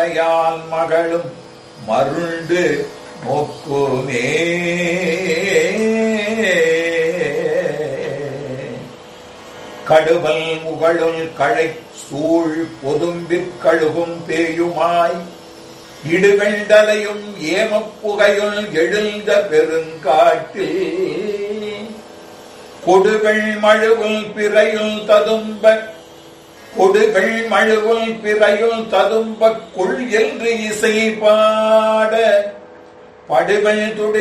மலையால் மகளும் மருண்டு நோக்குமே கடுவல் முகழுள் களை சூழ் பொதும்பிற் கழுகும் பேயுமாய் இடுகண்டலையும் ஏமப்புகையுள் எழுந்த பெருங்காட்டில் கொடுகள் மழுவுல் பிறையுள் ததும்ப கொடுகள் மழுவுல் பிறையுள் ததும்ப கொள் என்று இசை பாட படுகள் துடி